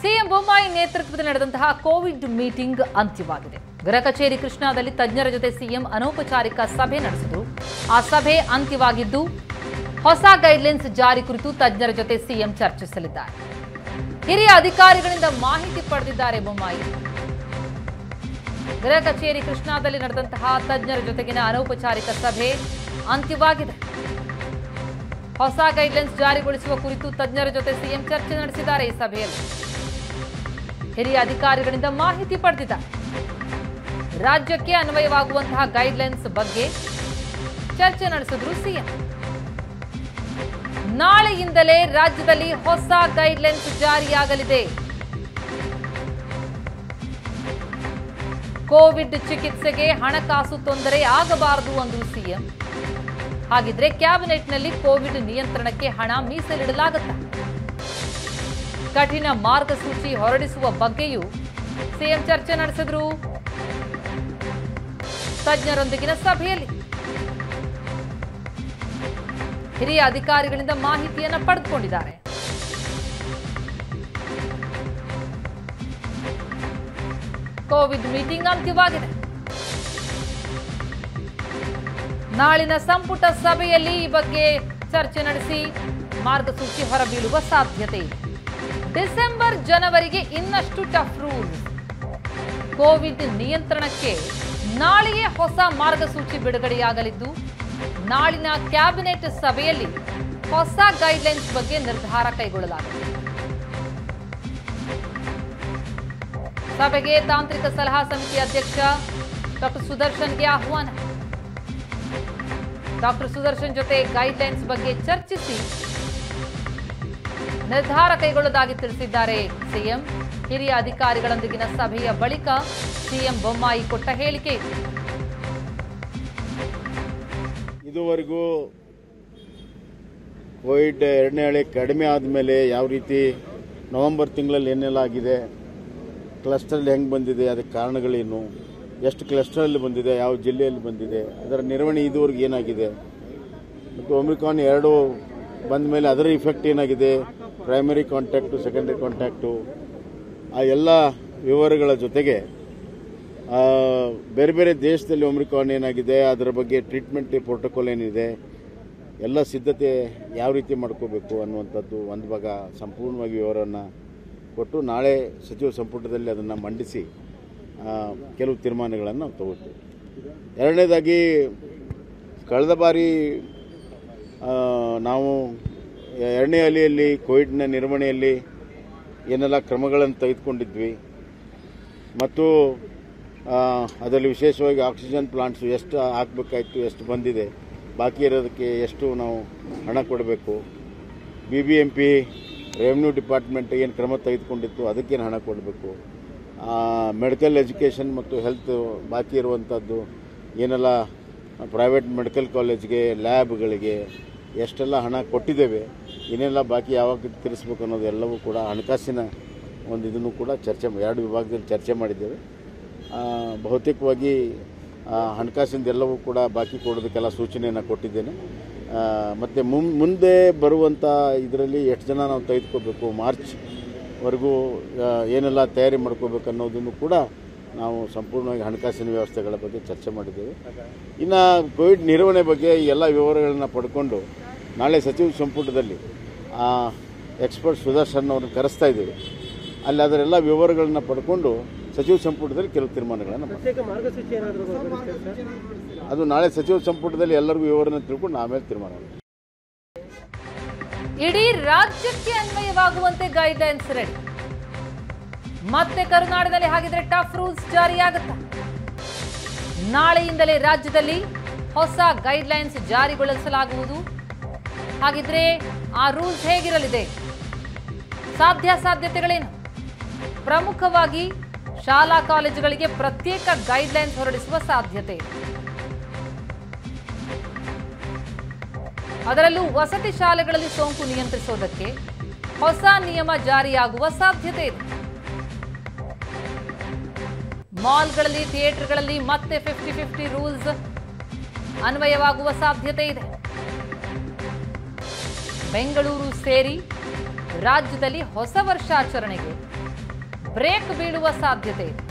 CM Bommai ನೇತೃತ್ವದಲ್ಲಿ ನಡೆದಂತಹ Covid meeting ಅಂತ್ಯವಾಗಿದೆ ಗೃಹ ಕಚೇರಿ ಕೃಷ್ಣಾದಲ್ಲಿ ತಜ್ಞರ ಜೊತೆ ಸಿಎಂ ಅನೌಪಚಾರಿಕ ಸಭೆ ನಡೆಸಿದರು ಆ ಸಭೆ ಅಂತ್ಯವಾಗಿದ್ದು ಹೊಸ ಗೈಡ್ಲೈನ್ಸ್ ಜಾರಿ ಕುರಿತು ತಜ್ಞರ ಜೊತೆ ಸಿಎಂ ಚರ್ಚಿಸಲಿದ್ದಾರೆ ಹಿರಿಯ ಅಧಿಕಾರಿಗಳಿಂದ ಮಾಹಿತಿ ಪಡೆದಿದ್ದಾರೆ ಬೊಮ್ಮಾಯಿ ಗೃಹ ಕಚೇರಿ ಕೃಷ್ಣಾದಲ್ಲಿ ನಡೆದಂತಹ ತಜ್ಞರ ಜೊತೆಗಿನ ಅನೌಪಚಾರಿಕ ಸಭೆ ಅಂತ್ಯವಾಗಿದೆ ಹೊಸ ಗೈಡ್ಲೈನ್ಸ್ ಜಾರಿಗೊಳಿಸುವ ಕುರಿತು ತಜ್ಞರ ಜೊತೆ ಸಿಎಂ ಚರ್ಚೆ ನಡೆಸಿದ್ದಾರೆ ಈ ಸಭೆಯಲ್ಲಿ ಹಿರಿಯ ಅಧಿಕಾರಿಗಳಿಂದ ಮಾಹಿತಿ ಪಡೆದಿದ್ದಾರೆ ರಾಜ್ಯಕ್ಕೆ ಅನ್ವಯವಾಗುವಂತಹ ಗೈಡ್ಲೈನ್ಸ್ ಬಗ್ಗೆ ಚರ್ಚೆ ನಡೆಸಿದ್ರು ಸಿಎಂ ನಾಳೆಯಿಂದಲೇ ರಾಜ್ಯದಲ್ಲಿ ಹೊಸ ಗೈಡ್ಲೈನ್ಸ್ ಜಾರಿಯಾಗಲಿದೆ ಕೋವಿಡ್ ಚಿಕಿತ್ಸೆಗೆ ಹಣಕಾಸು ತೊಂದರೆ ಆಗಬಾರದು ಅಂದ್ರು ಸಿಎಂ ಹಾಗಿದ್ರೆ ಕ್ಯಾಬಿನೆಟ್ನಲ್ಲಿ ಕೋವಿಡ್ ನಿಯಂತ್ರಣಕ್ಕೆ ಹಣ ಮೀಸಲಿಡಲಾಗುತ್ತ ಕಠಿಣ ಮಾರ್ಗಸೂಚಿ ಹೊರಡಿಸುವ ಬಗ್ಗೆಯೂ ಸಿಎಂ ಚರ್ಚೆ ನಡೆಸಿದ್ರು ತಜ್ಞರೊಂದಿಗಿನ ಸಭೆಯಲ್ಲಿ ಹಿರಿಯ ಅಧಿಕಾರಿಗಳಿಂದ ಮಾಹಿತಿಯನ್ನ ಪಡೆದುಕೊಂಡಿದ್ದಾರೆ ಕೋವಿಡ್ ಮೀಟಿಂಗ್ ಅಂತ್ಯವಾಗಿದೆ ನಾಳಿನ ಸಂಪುಟ ಸಭೆಯಲ್ಲಿ ಈ ಬಗ್ಗೆ ಚರ್ಚೆ ನಡೆಸಿ ಮಾರ್ಗಸೂಚಿ ಹೊರಬೀಳುವ ಸಾಧ್ಯತೆ ಇದೆ ಡಿಸೆಂಬರ್ ಜನವರಿಗೆ ಇನ್ನಷ್ಟು ಟಫ್ ರೂಲ್ಸ್ ಕೋವಿಡ್ ನಿಯಂತ್ರಣಕ್ಕೆ ನಾಳೆಯೇ ಹೊಸ ಮಾರ್ಗಸೂಚಿ ಬಿಡುಗಡೆಯಾಗಲಿದ್ದು ನಾಳಿನ ಕ್ಯಾಬಿನೆಟ್ ಸಭೆಯಲ್ಲಿ ಹೊಸ ಗೈಡ್ಲೈನ್ಸ್ ಬಗ್ಗೆ ನಿರ್ಧಾರ ಕೈಗೊಳ್ಳಲಾಗಿದೆ ಸಭೆಗೆ ತಾಂತ್ರಿಕ ಸಲಹಾ ಸಮಿತಿ ಅಧ್ಯಕ್ಷ ಡಾಕ್ಟರ್ ಸುದರ್ಶನ್ಗೆ ಆಹ್ವಾನ ಡಾಕ್ಟರ್ ಸುದರ್ಶನ್ ಜೊತೆ ಗೈಡ್ಲೈನ್ಸ್ ಬಗ್ಗೆ ಚರ್ಚಿಸಿ ನಿರ್ಧಾರ ಕೈಗೊಳ್ಳೋದಾಗಿ ತಿಳಿಸಿದ್ದಾರೆ ಸಿಎಂ ಹಿರಿಯ ಅಧಿಕಾರಿಗಳೊಂದಿಗಿನ ಸಭೆಯ ಬಳಿಕ ಸಿಎಂ ಬೊಮ್ಮಾಯಿ ಕೊಟ್ಟ ಹೇಳಿಕೆ ಇದು. ಇದುವರೆಗೂ ಕೋವಿಡ್ ಎರಡನೇ ಅಲೆ ಕಡಿಮೆ ಆದಮೇಲೆ ಯಾವ ರೀತಿ ನವೆಂಬರ್ ತಿಂಗಳಲ್ಲಿ ಏನೆಲ್ಲ ಆಗಿದೆ ಕ್ಲಸ್ಟರಲ್ಲಿ ಹೆಂಗೆ ಬಂದಿದೆ ಅದಕ್ಕೆ ಕಾರಣಗಳೇನು ಎಷ್ಟು ಕ್ಲಸ್ಟರಲ್ಲಿ ಬಂದಿದೆ ಯಾವ ಜಿಲ್ಲೆಯಲ್ಲಿ ಬಂದಿದೆ ಅದರ ನಿರ್ವಹಣೆ ಇದುವರೆಗೆ ಏನಾಗಿದೆ ಮತ್ತು ಒಮಿಕಾನ್ ಎರಡು ಬಂದ ಮೇಲೆ ಅದರ ಇಫೆಕ್ಟ್ ಏನಾಗಿದೆ ಪ್ರೈಮರಿ ಕಾಂಟ್ಯಾಕ್ಟು ಸೆಕೆಂಡರಿ ಕಾಂಟ್ಯಾಕ್ಟು ಆ ಎಲ್ಲ ವಿವರಗಳ ಜೊತೆಗೆ ಆ, ಬೇರೆ ಬೇರೆ ದೇಶದಲ್ಲಿ ಒಮ್ರಿಕಾನ್ ಏನಾಗಿದೆ ಅದರ ಬಗ್ಗೆ ಟ್ರೀಟ್ಮೆಂಟ್ ಪ್ರೋಟೋಕಾಲ್ ಏನಿದೆ ಎಲ್ಲ ಸಿದ್ಧತೆ ಯಾವ ರೀತಿ ಮಾಡ್ಕೋಬೇಕು ಅನ್ನುವಂಥದ್ದು ಒಂದು ಭಾಗ ಸಂಪೂರ್ಣವಾಗಿ ವಿವರವನ್ನು ಕೊಟ್ಟು ನಾಳೆ ಸಚಿವ ಸಂಪುಟದಲ್ಲಿ ಅದನ್ನು ಮಂಡಿಸಿ ಆ, ಕೆಲವು ತೀರ್ಮಾನಗಳನ್ನು ನಾವು ತಗೋತೀವಿ ಎರಡನೇದಾಗಿ ಕಳೆದ ಬಾರಿ ಆ, ನಾವು ಎರಡನೇ ಅಲೆಯಲ್ಲಿ ಕೋವಿಡ್ನ ನಿರ್ವಹಣೆಯಲ್ಲಿ ಏನೆಲ್ಲ ಕ್ರಮಗಳನ್ನು ತೆಗೆದುಕೊಂಡಿದ್ವಿ ಮತ್ತು ಆ, ಅದರಲ್ಲಿ ವಿಶೇಷವಾಗಿ ಆಕ್ಸಿಜನ್ ಪ್ಲಾಂಟ್ಸು ಎಷ್ಟು ಹಾಕಬೇಕಾಯ್ತು ಎಷ್ಟು ಬಂದಿದೆ ಬಾಕಿ ಇರೋದಕ್ಕೆ ಎಷ್ಟು ನಾವು ಹಣ ಕೊಡಬೇಕು B B M P revenue department ಏನು ಕ್ರಮ ತೆಗೆದುಕೊಂಡಿತ್ತು ಅದಕ್ಕೇನು ಹಣ ಕೊಡಬೇಕು ಮೆಡಿಕಲ್ ಎಜುಕೇಷನ್ ಮತ್ತು ಹೆಲ್ತ್ ಬಾಕಿ ಇರುವಂಥದ್ದು ಏನೆಲ್ಲ ಪ್ರೈವೇಟ್ ಮೆಡಿಕಲ್ ಕಾಲೇಜ್ಗೆ ಲ್ಯಾಬ್ಗಳಿಗೆ ಎಷ್ಟೆಲ್ಲ ಹಣ ಕೊಟ್ಟಿದ್ದೇವೆ ಏನೆಲ್ಲ ಬಾಕಿ ಯಾವಾಗ ತಿರ್ಸ್ಬೇಕು ಅನ್ನೋದು ಎಲ್ಲವೂ ಕೂಡ ಹಣಕಾಸಿನ ಒಂದು ಇದನ್ನು ಕೂಡ ಚರ್ಚೆ ಎರಡು ವಿಭಾಗದಲ್ಲಿ ಚರ್ಚೆ ಮಾಡಿದ್ದೇವೆ ಆ, ಬಹುತೇಕವಾಗಿ ಆ, ಹಣಕಾಸಿಂದ ಎಲ್ಲವೂ ಕೂಡ ಬಾಕಿ ಕೊಡೋದಕ್ಕೆಲ್ಲ ಸೂಚನೆಯನ್ನು ಕೊಟ್ಟಿದ್ದೇನೆ ಆ, ಮತ್ತು ಮುನ್ ಮುಂದೆ ಬರುವಂಥ ಇದರಲ್ಲಿ ಎಷ್ಟು ಜನ ನಾವು ತೆಗೆದುಕೋಬೇಕು ಮಾರ್ಚ್ವರೆಗೂ ಆ, ಏನೆಲ್ಲ ತಯಾರಿ ಮಾಡ್ಕೋಬೇಕು ಅನ್ನೋದನ್ನು ಕೂಡ ನಾವು ಸಂಪೂರ್ಣವಾಗಿ ಹಣಕಾಸಿನ ವ್ಯವಸ್ಥೆಗಳ ಬಗ್ಗೆ ಚರ್ಚೆ ಮಾಡಿದ್ದೇವೆ ಇನ್ನು ಕೋವಿಡ್ ನಿರ್ವಹಣೆ ಬಗ್ಗೆ ಈ ಎಲ್ಲ ವಿವರಗಳನ್ನು ಪಡ್ಕೊಂಡು ನಾಳೆ ಸಚಿವ ಸಂಪುಟದಲ್ಲಿ ಆ ಎಕ್ಸ್ಪರ್ಟ್ ಸುದರ್ಶನ್ ಅವ್ರನ್ನ ಕರೆಸ್ತಾ ಇದ್ದೇವೆ ಅಲ್ಲಿ ಅದರೆಲ್ಲ ವಿವರಗಳನ್ನ ಪಡ್ಕೊಂಡು ಸಚಿವ ಸಂಪುಟದಲ್ಲಿ ಕೆಲವು ತೀರ್ಮಾನಗಳನ್ನು ಮಾಡ್ತೀವಿ. ಪ್ರತ್ಯೇಕ ಮಾರ್ಗಸೂಚಿ ಏನಾದರೂ ಹೊರಡಿಸ್ತೀರಾ ಸರ್ ಅದು ನಾಳೆ ಸಚಿವ ಸಂಪುಟದಲ್ಲಿ ಎಲ್ಲರಿಗೂ ವಿವರನ ತಿಳ್ಕೊಂಡು ಆಮೇಲೆ ತೀರ್ಮಾನ ಮಾಡ್ತೀವಿ. ಇಡೀ ರಾಜ್ಯಕ್ಕೆ ಅನ್ವಯವಾಗುವಂತೆ ಗೈಡ್ಲೈನ್ಸ್ ರೆಡಿ ಮತ್ತೆ ಕರುನಾಡಿನಲ್ಲಿ ಹಾಗಿದ್ರೆ ಟಫ್ ರೂಲ್ಸ್ ಜಾರಿಯಾಗುತ್ತಾ ನಾಳೆಯಿಂದಲೇ ರಾಜ್ಯದಲ್ಲಿ ಹೊಸ ಗೈಡ್ಲೈನ್ಸ್ ಜಾರಿಗೊಳಿಸಲಾಗುವುದು ಹಾಗಿದ್ರೆ ಆ ರೂಲ್ಸ್ ಹೇಗಿರಲಿದೆ ಸಾಧ್ಯಾಸಾಧ್ಯತೆಗಳೇನು ಪ್ರಮುಖವಾಗಿ ಶಾಲಾ ಕಾಲೇಜುಗಳಿಗೆ ಪ್ರತ್ಯೇಕ ಗೈಡ್ಲೈನ್ಸ್ ಹೊರಡಿಸುವ ಸಾಧ್ಯತೆ ಇದೆ ಅದರಲ್ಲೂ ವಸತಿ ಶಾಲೆಗಳಲ್ಲಿ ಸೋಂಕು ನಿಯಂತ್ರಿಸೋದಕ್ಕೆ ಹೊಸ ನಿಯಮ ಜಾರಿಯಾಗುವ ಸಾಧ್ಯತೆ ಇದೆ ಮಾಲ್ಗಳಲ್ಲಿ ಥಿಯೇಟರ್ಗಳಲ್ಲಿ ಮತ್ತೆ ಫಿಫ್ಟಿ ಫಿಫ್ಟಿ ರೂಲ್ಸ್ ಅನ್ವಯವಾಗುವ ಸಾಧ್ಯತೆ ಇದೆ ಬೆಂಗಳೂರು ಸೇರಿ ರಾಜ್ಯದಲ್ಲಿ ಹೊಸ ವರ್ಷಾಚರಣೆಗೆ ಬ್ರೇಕ್ ಬೀಳುವ ಸಾಧ್ಯತೆ ಇದೆ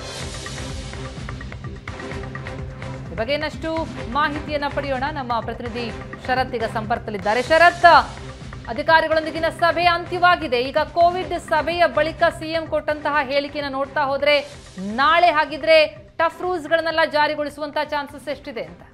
ಈ ಬಗ್ಗೆ ಇನ್ನಷ್ಟು ಮಾಹಿತಿಯನ್ನ ಪಡೆಯೋಣ ನಮ್ಮ ಪ್ರತಿನಿಧಿ ಶರತ್ ಈಗ ಸಂಪರ್ಕದಲ್ಲಿದ್ದಾರೆ ಶರತ್ ಅಧಿಕಾರಿಗಳೊಂದಿಗಿನ ಸಭೆ ಅಂತ್ಯವಾಗಿದೆ ಈಗ ಕೋವಿಡ್ ಸಭೆಯ ಬಳಿಕ ಸಿಎಂ ಕೊಟ್ಟಂತಹ ಹೇಳಿಕೆಯನ್ನು ನೋಡ್ತಾ ಹೋದ್ರೆ ನಾಳೆ ಹಾಗಿದ್ರೆ ಟಫ್ ರೂಲ್ಸ್ಗಳನ್ನೆಲ್ಲ ಜಾರಿಗೊಳಿಸುವಂತಹ ಚಾನ್ಸಸ್ ಎಷ್ಟಿದೆ ಅಂತ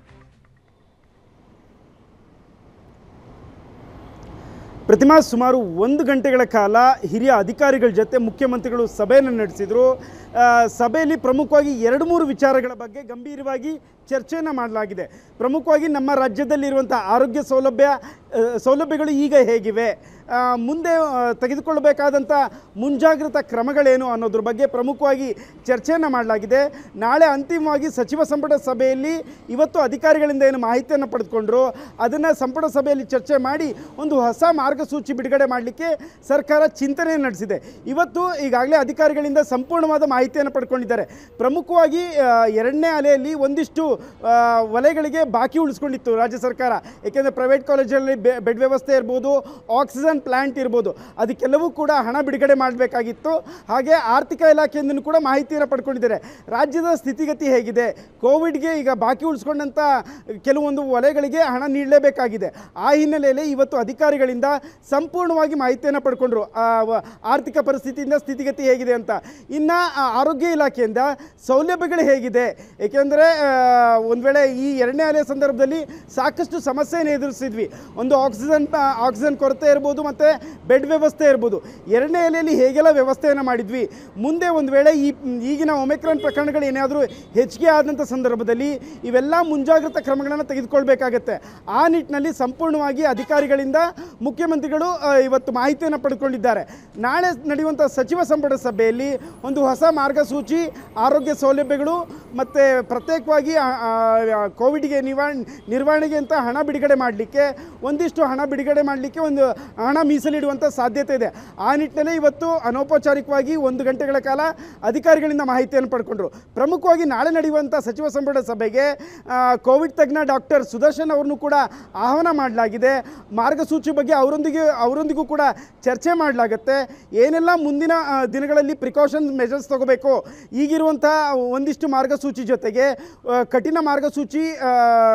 ಪ್ರತಿಮಾ ಸುಮಾರು ಒಂದು ಗಂಟೆಗಳ ಕಾಲ ಹಿರಿಯ ಅಧಿಕಾರಿಗಳ ಜೊತೆ ಮುಖ್ಯಮಂತ್ರಿಗಳು ಸಭೆಯನ್ನು ನಡೆಸಿದರು ಆ, ಸಭೆಯಲ್ಲಿ ಪ್ರಮುಖವಾಗಿ ಎರಡು ಮೂರು ವಿಚಾರಗಳ ಬಗ್ಗೆ ಗಂಭೀರವಾಗಿ ಚರ್ಚೆಯನ್ನು ಮಾಡಲಾಗಿದೆ ಪ್ರಮುಖವಾಗಿ ನಮ್ಮ ರಾಜ್ಯದಲ್ಲಿರುವಂಥ ಆರೋಗ್ಯ ಸೌಲಭ್ಯ ಆ, ಸೌಲಭ್ಯಗಳು ಈಗ ಹೇಗಿವೆ ಆ, ಮುಂದೆ ಆ, ತೆಗೆದುಕೊಳ್ಳಬೇಕಾದಂಥ ಮುಂಜಾಗ್ರತಾ ಕ್ರಮಗಳೇನು ಅನ್ನೋದ್ರ ಬಗ್ಗೆ ಪ್ರಮುಖವಾಗಿ ಚರ್ಚೆಯನ್ನು ಮಾಡಲಾಗಿದೆ ನಾಳೆ ಅಂತಿಮವಾಗಿ ಸಚಿವ ಸಂಪುಟ ಸಭೆಯಲ್ಲಿ ಇವತ್ತು ಅಧಿಕಾರಿಗಳಿಂದ ಏನು ಮಾಹಿತಿಯನ್ನು ಪಡೆದುಕೊಂಡ್ರು ಅದನ್ನು ಸಂಪುಟ ಸಭೆಯಲ್ಲಿ ಚರ್ಚೆ ಮಾಡಿ ಒಂದು ಹೊಸ ಮಾರ್ಗಸೂಚಿ ಬಿಡುಗಡೆ ಮಾಡಲಿಕ್ಕೆ ಸರ್ಕಾರ ಚಿಂತನೆ ನಡೆಸಿದೆ ಇವತ್ತು ಈಗಾಗಲೇ ಅಧಿಕಾರಿಗಳಿಂದ ಸಂಪೂರ್ಣವಾದ ಮಾಹಿತಿಯನ್ನು ಪಡ್ಕೊಂಡಿದ್ದಾರೆ ಪ್ರಮುಖವಾಗಿ ಆ, ಎರಡನೇ ಅಲೆಯಲ್ಲಿ ಒಂದಿಷ್ಟು ಆ, ವಲಯಗಳಿಗೆ ಬಾಕಿ ಉಳಿಸ್ಕೊಂಡಿತ್ತು ರಾಜ್ಯ ಸರ್ಕಾರ ಏಕೆಂದರೆ ಪ್ರೈವೇಟ್ ಕಾಲೇಜಲ್ಲಿ ಬೆಡ್ ವ್ಯವಸ್ಥೆ ಇರ್ಬೋದು ಆಕ್ಸಿಜನ್ ಪ್ಲಾಂಟ್ ಇರ್ಬೋದು ಅದಕ್ಕೆಲ್ಲವೂ ಕೂಡ ಹಣ ಬಿಡುಗಡೆ ಮಾಡಬೇಕಾಗಿತ್ತು ಹಾಗೆ ಆರ್ಥಿಕ ಇಲಾಖೆಯಿಂದಲೂ ಕೂಡ ಮಾಹಿತಿಯನ್ನು ಪಡ್ಕೊಂಡಿದ್ದಾರೆ ರಾಜ್ಯದ ಸ್ಥಿತಿಗತಿ ಹೇಗಿದೆ ಕೋವಿಡ್ಗೆ ಈಗ ಬಾಕಿ ಉಳಿಸ್ಕೊಂಡಂಥ ಕೆಲವೊಂದು ವಲಯಗಳಿಗೆ ಹಣ ನೀಡಲೇಬೇಕಾಗಿದೆ ಆ ಹಿನ್ನೆಲೆಯಲ್ಲಿ ಇವತ್ತು ಅಧಿಕಾರಿಗಳಿಂದ ಸಂಪೂರ್ಣವಾಗಿ ಮಾಹಿತಿಯನ್ನು ಪಡ್ಕೊಂಡ್ರು ಆ, ವ- ಆರ್ಥಿಕ ಪರಿಸ್ಥಿತಿಯಿಂದ ಸ್ಥಿತಿಗತಿ ಹೇಗಿದೆ ಅಂತ ಇನ್ನು ಆರೋಗ್ಯ ಇಲಾಖೆಯಿಂದ ಸೌಲಭ್ಯಗಳು ಹೇಗಿದೆ ಏಕೆಂದರೆ ಒಂದು ವೇಳೆ ಈ ಎರಡನೇ ಅಲೆ ಸಂದರ್ಭದಲ್ಲಿ ಸಾಕಷ್ಟು ಸಮಸ್ಯೆಯನ್ನು ಎದುರಿಸಿದ್ವಿ ಒಂದು ಆಕ್ಸಿಜನ್ ಆಕ್ಸಿಜನ್ ಕೊರತೆ ಇರ್ಬೋದು ಮತ್ತು ಬೆಡ್ ವ್ಯವಸ್ಥೆ ಇರ್ಬೋದು ಎರಡನೇ ಅಲೆಯಲ್ಲಿ ಹೇಗೆಲ್ಲ ವ್ಯವಸ್ಥೆಯನ್ನು ಮಾಡಿದ್ವಿ ಮುಂದೆ ಒಂದು ವೇಳೆ ಈ ಈಗಿನ ಒಮೆಕ್ರಾನ್ ಪ್ರಕರಣಗಳು ಏನಾದರೂ ಹೆಚ್ಚಿಗೆ ಆದಂಥ ಸಂದರ್ಭದಲ್ಲಿ ಇವೆಲ್ಲ ಮುಂಜಾಗ್ರತಾ ಕ್ರಮಗಳನ್ನು ತೆಗೆದುಕೊಳ್ಬೇಕಾಗತ್ತೆ ಆ ನಿಟ್ಟಿನಲ್ಲಿ ಸಂಪೂರ್ಣವಾಗಿ ಅಧಿಕಾರಿಗಳಿಂದ ಮುಖ್ಯಮಂತ್ರಿಗಳು ಆ, ಇವತ್ತು ಮಾಹಿತಿಯನ್ನು ಪಡೆದುಕೊಂಡಿದ್ದಾರೆ ನಾಳೆ ನಡೆಯುವಂಥ ಸಚಿವ ಸಂಪುಟ ಸಭೆಯಲ್ಲಿ ಒಂದು ಹೊಸ ಮಾರ್ಗಸೂಚಿ ಆರೋಗ್ಯ ಸೌಲಭ್ಯಗಳು ಮತ್ತು ಪ್ರತ್ಯೇಕವಾಗಿ ಆ, ಆ, ಕೋವಿಡ್ಗೆ ನಿವಾರಣೆ ನಿರ್ವಹಣೆಗೆ ಅಂತ ಹಣ ಬಿಡುಗಡೆ ಮಾಡಲಿಕ್ಕೆ ಒಂದಿಷ್ಟು ಹಣ ಬಿಡುಗಡೆ ಮಾಡಲಿಕ್ಕೆ ಒಂದು ಹಣ ಮೀಸಲಿಡುವಂಥ ಸಾಧ್ಯತೆ ಇದೆ ಆ ನಿಟ್ಟಿನಲ್ಲಿ ಇವತ್ತು ಅನೌಪಚಾರಿಕವಾಗಿ ಒಂದು ಗಂಟೆಗಳ ಕಾಲ ಅಧಿಕಾರಿಗಳಿಂದ ಮಾಹಿತಿಯನ್ನು ಪಡ್ಕೊಂಡ್ರು ಪ್ರಮುಖವಾಗಿ ನಾಳೆ ನಡೆಯುವಂಥ ಸಚಿವ ಸಂಪುಟ ಸಭೆಗೆ ಆ, ಕೋವಿಡ್ ತಜ್ಞ ಡಾಕ್ಟರ್ ಸುದರ್ಶನ್ ಅವರನ್ನು ಕೂಡ ಆಹ್ವಾನ ಮಾಡಲಾಗಿದೆ ಮಾರ್ಗಸೂಚಿ ಬಗ್ಗೆ ಅವರೊಂದಿಗೆ ಅವರೊಂದಿಗೂ ಕೂಡ ಚರ್ಚೆ ಮಾಡಲಾಗುತ್ತೆ ಏನೆಲ್ಲ ಮುಂದಿನ ಆ, ದಿನಗಳಲ್ಲಿ ಪ್ರಿಕಾಷನ್ ಮೆಜರ್ಸ್ ತಗೋಬೇಕು ಈಗಿರುವಂಥ ಒಂದಿಷ್ಟು ಮಾರ್ಗಸೂಚಿ ಜೊತೆಗೆ ಆ, ಕಠಿಣ ಮಾರ್ಗಸೂಚಿ ಆ,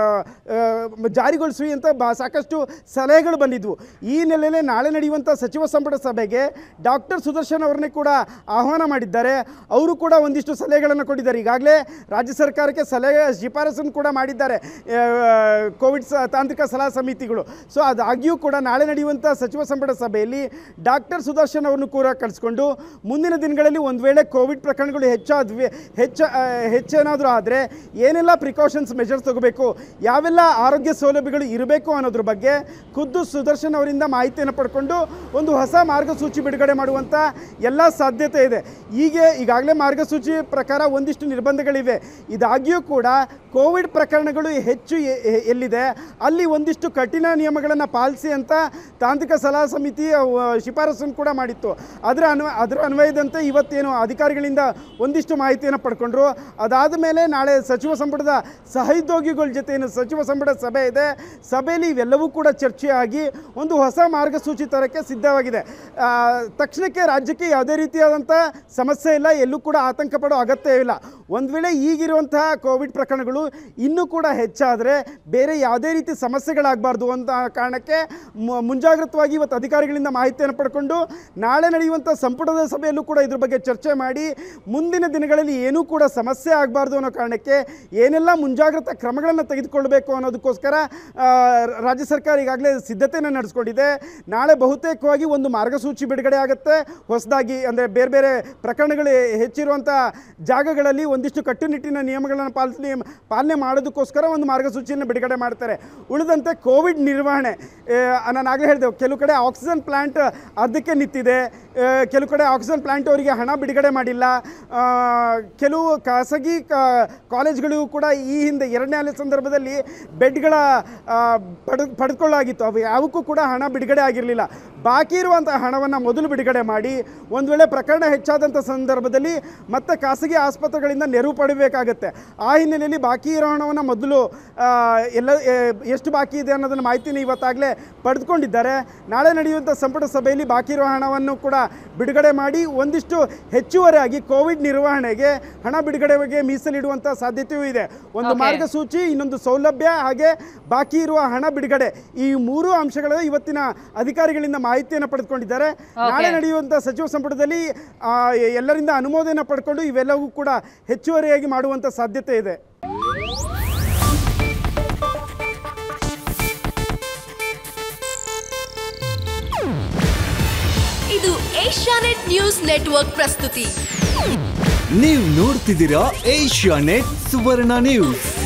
ಆ, ಜಾರಿಗೊಳಿಸಿ ಅಂತ ಬಾ ಸಾಕಷ್ಟು ಸಲಹೆಗಳು ಬಂದಿದ್ವು ಈ ನೆಲೆಯಲ್ಲಿ ನಾಳೆ ನಡೆಯುವಂಥ ಸಚಿವ ಸಂಪುಟ ಸಭೆಗೆ ಡಾಕ್ಟರ್ ಸುದರ್ಶನ್ ಅವರನ್ನೇ ಕೂಡ ಆಹ್ವಾನ ಮಾಡಿದ್ದಾರೆ ಅವರು ಕೂಡ ಒಂದಿಷ್ಟು ಸಲಹೆಗಳನ್ನು ಕೊಟ್ಟಿದ್ದಾರೆ ಈಗಾಗಲೇ ರಾಜ್ಯ ಸರ್ಕಾರಕ್ಕೆ ಸಲಹೆ ಶಿಫಾರಸನ್ನು ಕೂಡ ಮಾಡಿದ್ದಾರೆ ಆ, ಕೋವಿಡ್ ಸ ತಾಂತ್ರಿಕ ಸಲಹಾ ಸಮಿತಿಗಳು ಸೊ ಅದಾಗಿಯೂ ಕೂಡ ನಾಳೆ ನಡೆಯುವಂಥ ಸಚಿವ ಸಂಪುಟ ಸಭೆಯಲ್ಲಿ ಡಾಕ್ಟರ್ ಸುದರ್ಶನ್ ಅವರನ್ನು ಕೂಡ ಕಳಿಸ್ಕೊಂಡು ಮುಂದಿನ ದಿನಗಳಲ್ಲಿ ಒಂದು ವೇಳೆ ಕೋವಿಡ್ ಪ್ರಕರಣಗಳು ಹೆಚ್ಚಾದ್ವಿ ಹೆಚ್ಚ ಆ, ಹೆಚ್ಚೇನಾದರೂ ಆದರೆ ಏನೆಲ್ಲ ಪ್ರಿಕಾಷನ್ಸ್ ಮೆಷರ್ಸ್ ತಗೋಬೇಕು ಯಾವೆಲ್ಲ ಆರೋಗ್ಯ ಸೌಲಭ್ಯಗಳು ಇರಬೇಕು ಅನ್ನೋದ್ರ ಬಗ್ಗೆ ಖುದ್ದು ಸುದರ್ಶನ್ ಅವರಿಂದ ಮಾಹಿತಿಯನ್ನು ಪಡ್ಕೊಂಡು ಒಂದು ಹೊಸ ಮಾರ್ಗಸೂಚಿ ಬಿಡುಗಡೆ ಮಾಡುವಂಥ ಎಲ್ಲ ಸಾಧ್ಯತೆ ಇದೆ ಹೀಗೆ ಈಗಾಗಲೇ ಮಾರ್ಗಸೂಚಿ ಪ್ರಕಾರ ಒಂದಿಷ್ಟು ನಿರ್ಬಂಧಗಳಿವೆ ಇದಾಗಿಯೂ ಕೂಡ ಕೋವಿಡ್ ಪ್ರಕರಣಗಳು ಹೆಚ್ಚು ಎ- ಎ- ಎಲ್ಲಿದೆ ಅಲ್ಲಿ ಒಂದಿಷ್ಟು ಕಠಿಣ ನಿಯಮಗಳನ್ನು ಪಾಲಿಸಿ ಅಂತ ತಾಂತ್ರಿಕ ಸಲಹಾ ಸಮಿತಿ ಅಹ್, ಶಿಫಾರಸನ್ನು ಕೂಡ ಮಾಡಿತ್ತು ಅದರ ಅನ್ವ ಅದರ ಅನ್ವಯದಂತೆ ಇವತ್ತೇನು ಅಧಿಕಾರಿಗಳಿಂದ ಒಂದಿಷ್ಟು ಮಾಹಿತಿಯನ್ನು ಪಡ್ಕೊಂಡ್ರು ಅದಾದ ಮೇಲೆ ನಾಳೆ ಸಚಿವ ಸಂಪುಟದ ಸಹೋದ್ಯೋಗಿಗಳ ಜೊತೆ ಏನು ಸಚಿವ ಸಂಪುಟ ಸಭೆ ಇದೆ ಸಭೆಯಲ್ಲಿ ಇವೆಲ್ಲವೂ ಕೂಡ ಚರ್ಚೆಯಾಗಿ ಒಂದು ಹೊಸ ಮಾರ್ಗಸೂಚಿ ತರಕ್ಕೆ ಸಿದ್ಧವಾಗಿದೆ ಆ, ತಕ್ಷಣಕ್ಕೆ ರಾಜ್ಯಕ್ಕೆ ಯಾವುದೇ ರೀತಿಯಾದಂಥ ಸಮಸ್ಯೆ ಇಲ್ಲ ಎಲ್ಲೂ ಕೂಡ ಆತಂಕ ಪಡೋ ಅಗತ್ಯವಿಲ್ಲ ಒಂದು ವೇಳೆ ಈಗಿರುವಂತಹ ಕೋವಿಡ್ ಪ್ರಕರಣಗಳು ಇನ್ನೂ ಕೂಡ ಹೆಚ್ಚಾದರೆ ಬೇರೆ ಯಾವುದೇ ರೀತಿ ಸಮಸ್ಯೆಗಳಾಗಬಾರ್ದು ಅಂತ ಕಾರಣಕ್ಕೆ ಮು- ಮುಂಜಾಗ್ರತವಾಗಿ ಇವತ್ತು ಅಧಿಕಾರಿಗಳಿಂದ ಮಾಹಿತಿಯನ್ನು ಪಡ್ಕೊಂಡು ನಾಳೆ ನಡೆಯುವಂಥ ಸಂಪುಟದ ಸಭೆಯಲ್ಲೂ ಕೂಡ ಇದ್ರ ಬಗ್ಗೆ ಚರ್ಚೆ ಮಾಡಿ ಮುಂದಿನ ದಿನಗಳಲ್ಲಿ ಏನೂ ಕೂಡ ಸಮಸ್ಯೆ ಆಗಬಾರ್ದು ಅನ್ನೋ ಕಾರಣಕ್ಕೆ ಏನೆಲ್ಲ ಮುಂಜಾಗ್ರತಾ ಕ್ರಮಗಳನ್ನು ತೆಗೆದುಕೊಳ್ಬೇಕು ಅನ್ನೋದಕ್ಕೋಸ್ಕರ ಆ, ರಾಜ್ಯ ಸರ್ಕಾರ ಈಗಾಗಲೇ ಸಿದ್ಧತೆಯನ್ನು ನಡೆಸ್ಕೊಂಡಿದೆ ನಾಳೆ ಬಹುತೇಕವಾಗಿ ಒಂದು ಮಾರ್ಗಸೂಚಿ ಬಿಡುಗಡೆ ಆಗುತ್ತೆ ಹೊಸದಾಗಿ ಅಂದರೆ ಬೇರೆ ಬೇರೆ ಪ್ರಕರಣಗಳು ಹೆಚ್ಚಿರುವಂಥ ಜಾಗಗಳಲ್ಲಿ ಒಂದಿಷ್ಟು ಕಟ್ಟುನಿಟ್ಟಿನ ನಿಯಮಗಳನ್ನು ಪಾಲನೆ ಪಾಲನೆ ಮಾಡೋದಕ್ಕೋಸ್ಕರ ಒಂದು ಮಾರ್ಗಸೂಚಿಯನ್ನು ಬಿಡುಗಡೆ ಮಾಡ್ತಾರೆ ಉಳಿದಂತೆ ಕೋವಿಡ್ ನಿರ್ವಹಣೆ ಆ, ನಾನು ಆಗಲೇ ಹೇಳಿದೆ ಕೆಲವು ಕಡೆ ಆಕ್ಸಿಜನ್ ಪ್ಲಾಂಟ್ ಅರ್ಧಕ್ಕೆ ನಿಂತಿದೆ ಆ, ಕೆಲವು ಕಡೆ ಆಕ್ಸಿಜನ್ ಪ್ಲಾಂಟ್ ಅವರಿಗೆ ಹಣ ಬಿಡುಗಡೆ ಮಾಡಿಲ್ಲ ಆ, ಕೆಲವು ಖಾಸಗಿ ಕಾ- ಕಾಲೇಜ್ಗಳಿಗೂ ಕೂಡ ಈ ಹಿಂದೆ ಎರಡನೇ ಅಲೆ ಸಂದರ್ಭದಲ್ಲಿ ಬೆಡ್ಗಳ ಆ, ಪಡೆದು ಪಡೆದುಕೊಳ್ಳಾಗಿತ್ತು ಅವು ಯಾವಕ್ಕೂ ಕೂಡ ಹಣ ಬಿಡುಗಡೆ ಆಗಿರಲಿಲ್ಲ ಬಾಕಿ ಇರುವಂಥ ಹಣವನ್ನು ಮೊದಲು ಬಿಡುಗಡೆ ಮಾಡಿ ಒಂದು ವೇಳೆ ಪ್ರಕರಣ ಹೆಚ್ಚಾದಂಥ ಸಂದರ್ಭದಲ್ಲಿ ಮತ್ತೆ ಖಾಸಗಿ ಆಸ್ಪತ್ರೆಗಳಿಂದ ಸರ್ಕಾರದಿಂದ ನೆರವು ಪಡಿಬೇಕಾಗತ್ತೆ ಆ ಹಿನ್ನೆಲೆಯಲ್ಲಿ ಬಾಕಿ ಇರೋ ಹಣವನ್ನು ಮೊದಲು ಆ, ಎಲ್ಲ ಎ, ಎಷ್ಟು ಬಾಕಿ ಇದೆ ಅನ್ನೋದನ್ನ ಮಾಹಿತಿನ ಇವತ್ತಾಗಲೇ ಪಡೆದುಕೊಂಡಿದ್ದಾರೆ ನಾಳೆ ನಡೆಯುವಂಥ ಸಂಪುಟ ಸಭೆಯಲ್ಲಿ ಬಾಕಿ ಇರೋ ಹಣವನ್ನು ಕೂಡ ಬಿಡುಗಡೆ ಮಾಡಿ ಒಂದಿಷ್ಟು ಹೆಚ್ಚುವರಿಯಾಗಿ ಕೋವಿಡ್ ನಿರ್ವಹಣೆಗೆ ಹಣ ಬಿಡುಗಡೆಗೆ ಮೀಸಲಿಡುವಂಥ ಸಾಧ್ಯತೆಯೂ ಇದೆ ಒಂದು Okay. ಮಾರ್ಗಸೂಚಿ ಇನ್ನೊಂದು ಸೌಲಭ್ಯ ಹಾಗೆ ಬಾಕಿ ಇರುವ ಹಣ ಬಿಡುಗಡೆ ಈ ಮೂರು ಅಂಶಗಳು ಇವತ್ತಿನ ಅಧಿಕಾರಿಗಳಿಂದ ಮಾಹಿತಿಯನ್ನು ಪಡೆದುಕೊಂಡಿದ್ದಾರೆ ನಾಳೆ ನಡೆಯುವಂಥ ಸಚಿವ ಸಂಪುಟದಲ್ಲಿ ಆ, ಎಲ್ಲರಿಂದ ಅನುಮೋದನೆ ಪಡ್ಕೊಂಡು ಇವೆಲ್ಲವೂ ಕೂಡ ಹೆಚ್ಚುವರಿಯಾಗಿ ಮಾಡುವಂಥ ಸಾಧ್ಯತೆ ಇದೆ ಇದು ಏಷ್ಯಾನೆಟ್ ನ್ಯೂಸ್ ನೆಟ್ವರ್ಕ್ ಪ್ರಸ್ತುತಿ ನೀವು ನೋಡ್ತಿದ್ದೀರಾ ಏಷ್ಯಾ ನೆಟ್ ಸುವರ್ಣ ನ್ಯೂಸ್